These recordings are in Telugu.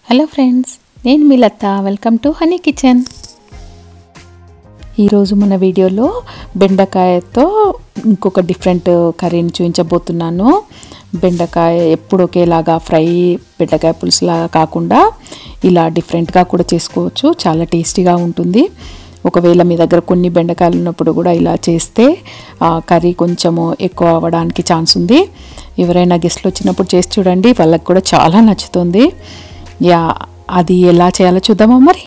హలో ఫ్రెండ్స్ నేను మీ Latha welcome to honey kitchen ఈరోజు మన వీడియోలో బెండకాయతో ఇంకొక డిఫరెంట్ కర్రీని చూపించబోతున్నాను బెండకాయ ఎప్పుడు ఒకేలాగా ఫ్రై బెండకాయ పులుసులాగా కాకుండా ఇలా డిఫరెంట్గా కూడా చేసుకోవచ్చు చాలా టేస్టీగా ఉంటుంది ఒకవేళ మీ దగ్గర కొన్ని బెండకాయలు ఉన్నప్పుడు కూడా ఇలా చేస్తే ఆ కర్రీ కొంచెము ఎక్కువ అవ్వడానికి ఛాన్స్ ఉంది ఎవరైనా గెస్ట్లు వచ్చినప్పుడు చేసి చూడండి వాళ్ళకి కూడా చాలా నచ్చుతుంది యా అది ఎలా చేయాలో చూద్దామా మరి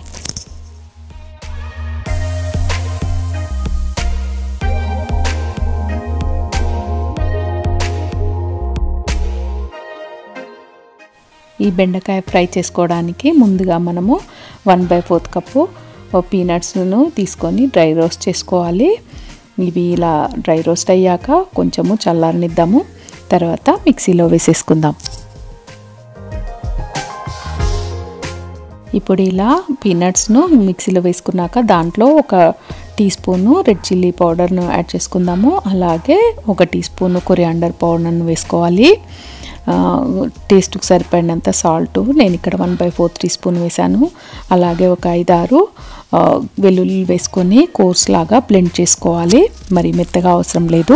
ఈ బెండకాయ ఫ్రై చేసుకోవడానికి ముందుగా మనము వన్ బై ఫోర్త్ కప్పు పీనట్స్ను తీసుకొని డ్రై రోస్ట్ చేసుకోవాలి ఇవి ఇలా డ్రై రోస్ట్ అయ్యాక కొంచెము చల్లారనిద్దాము తర్వాత మిక్సీలో వేసేసుకుందాం ఇప్పుడు ఇలా పీనట్స్ను మిక్సీలో వేసుకున్నాక దాంట్లో ఒక టీ స్పూను రెడ్ చిల్లీ పౌడర్ను యాడ్ చేసుకుందాము అలాగే ఒక టీ స్పూను కొరియాండర్ పౌడర్ను వేసుకోవాలి టేస్ట్కి సరిపడినంత సాల్ట్ నేను ఇక్కడ one by four teaspoon వేసాను అలాగే ఒక ఐదారు వెల్లుల్లి వేసుకొని కోర్స్ లాగా బ్లెండ్ చేసుకోవాలి మరి మెత్తగా అవసరం లేదు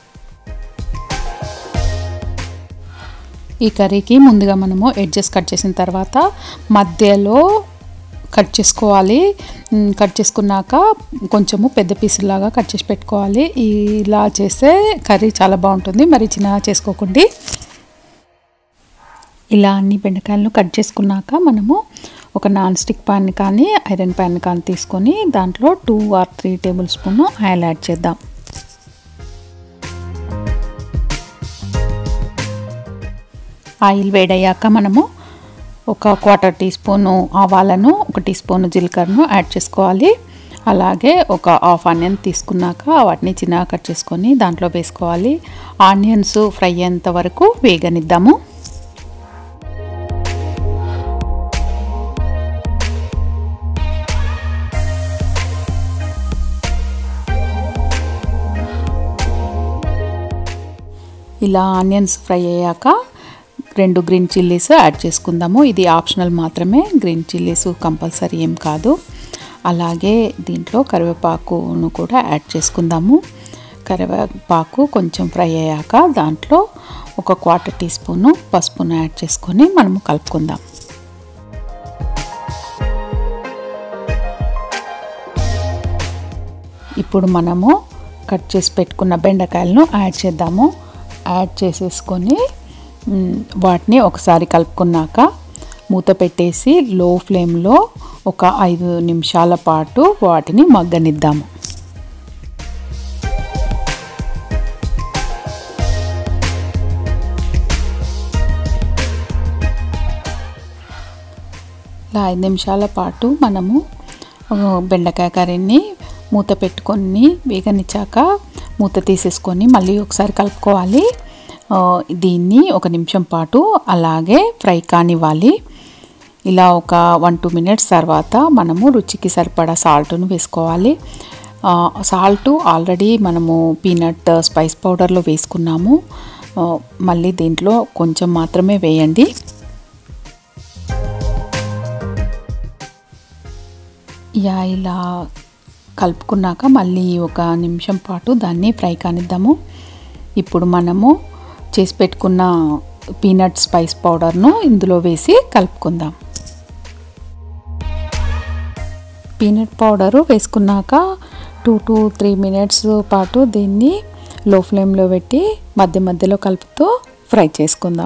ఈ కర్రీకి ముందుగా మనము ఎడ్జెస్ కట్ చేసిన తర్వాత మధ్యలో కట్ చేసుకోవాలి కట్ చేసుకున్నాక కొంచెము పెద్ద పీసులాగా కట్ చేసి పెట్టుకోవాలి ఇలా చేస్తే కర్రీ చాలా బాగుంటుంది మరి చిన్నగా చేసుకోకండి ఇలా అన్ని బెండకాయలను కట్ చేసుకున్నాక మనము ఒక నాన్ స్టిక్ ప్యాన్ కానీ ఐరన్ ప్యాన్ కానీ తీసుకొని దాంట్లో two or three tablespoon oil add చేద్దాం ఆయిల్ వేడయ్యాక మనము ఒక క్వార్టర్ టీ స్పూను ఆవాలను ఒక టీ స్పూన్ జీలకర్రను యాడ్ చేసుకోవాలి అలాగే ఒక హాఫ్ ఆనియన్ తీసుకున్నాక వాటిని చిన్నగా కట్ చేసుకొని దాంట్లో వేసుకోవాలి ఆనియన్స్ ఫ్రై అయ్యేంత వరకు వేగనిద్దాము ఇలా ఆనియన్స్ ఫ్రై అయ్యాక రెండు గ్రీన్ చిల్లీస్ యాడ్ చేసుకుందాము ఇది ఆప్షనల్ మాత్రమే గ్రీన్ చిల్లీస్ కంపల్సరీ ఏం కాదు అలాగే దీంట్లో కరివేపాకును కూడా యాడ్ చేసుకుందాము కరివేపాకు కొంచెం ఫ్రై అయ్యాక దాంట్లో ఒక క్వార్టర్ టీ స్పూను పసుపును యాడ్ చేసుకొని మనము కలుపుకుందాం ఇప్పుడు మనము కట్ చేసి పెట్టుకున్న బెండకాయలను యాడ్ చేద్దాము యాడ్ చేసేసుకొని వాటిని ఒకసారి కలుపుకున్నాక మూత పెట్టేసి లో ఫ్లేమ్లో ఒక ఐదు నిమిషాల పాటు వాటిని మగ్గనిద్దాము ఇలా ఐదు నిమిషాల పాటు మనము బెండకాయ కర్రీని మూత పెట్టుకొని వేగనిచ్చాక మూత తీసేసుకొని మళ్ళీ ఒకసారి కలుపుకోవాలి దీన్ని ఒక నిమిషం పాటు అలాగే ఫ్రై కానివ్వాలి ఇలా ఒక వన్ టూ మినిట్స్ తర్వాత మనము రుచికి సరిపడా సాల్ట్ను వేసుకోవాలి సాల్ట్ ఆల్రెడీ మనము పీనట్ స్పైస్ పౌడర్లో వేసుకున్నాము మళ్ళీ దీంట్లో కొంచెం మాత్రమే వేయండి యా ఇలా కలుపుకున్నాక మళ్ళీ ఒక నిమిషం పాటు దాన్ని ఫ్రై కానిద్దాము ఇప్పుడు మనము చేసి పెట్టుకున్న పీనట్ స్పైస్ పౌడర్ను ఇందులో వేసి కలుపుకుందాం పీనట్ పౌడరు వేసుకున్నాక టూ టు త్రీ మినిట్స్ పాటు దీన్ని లో ఫ్లేమ్లో పెట్టి మధ్య మధ్యలో కలుపుతూ ఫ్రై చేసుకుందాం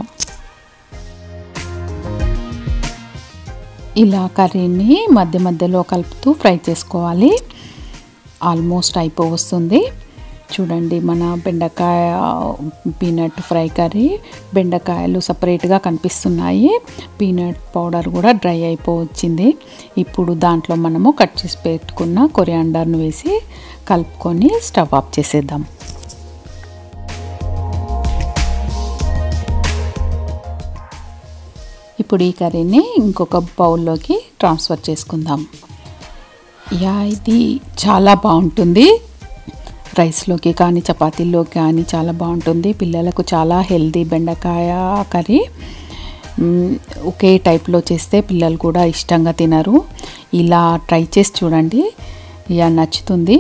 ఇలా కర్రీని మధ్య మధ్యలో కలుపుతూ ఫ్రై చేసుకోవాలి ఆల్మోస్ట్ అయిపో వస్తుంది చూడండి మన బెండకాయ పీనట్ ఫ్రై కర్రీ బెండకాయలు సపరేట్గా కనిపిస్తున్నాయి పీనట్ పౌడర్ కూడా డ్రై అయిపోవచ్చింది ఇప్పుడు దాంట్లో మనము కట్ చేసి పెట్టుకున్న కొరియాండర్ను వేసి కలుపుకొని స్టవ్ ఆఫ్ చేసేద్దాం ఇప్పుడు ఈ కర్రీని ఇంకొక బౌల్లోకి ట్రాన్స్ఫర్ చేసుకుందాం యా ఇది చాలా బాగుంటుంది రైస్లోకి కానీ చపాతీల్లోకి కానీ చాలా బాగుంటుంది పిల్లలకు చాలా హెల్దీ బెండకాయ కర్రీ మ్, ఒకే టైప్లో చేస్తే పిల్లలు కూడా ఇష్టంగా తినరు ఇలా ట్రై చేసి చూడండి ఇక నచ్చుతుంది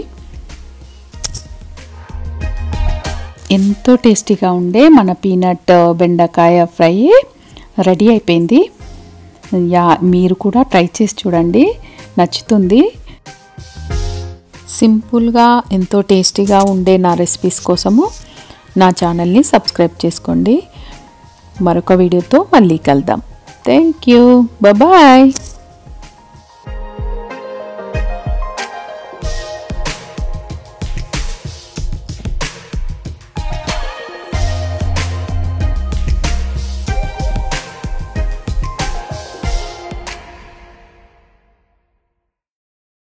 ఎంతో టేస్టీగా ఉండే మన పీనట్ బెండకాయ ఫ్రై రెడీ అయిపోయింది యా మీరు కూడా ట్రై చేసి చూడండి నచ్చుతుంది సింపుల్గా ఎంతో టేస్టీగా ఉండే నా రెసిపీస్ కోసము నా ఛానల్ని సబ్స్క్రైబ్ చేసుకోండి మరొక వీడియోతో మళ్ళీ కలుద్దాం థ్యాంక్ యూ బాయ్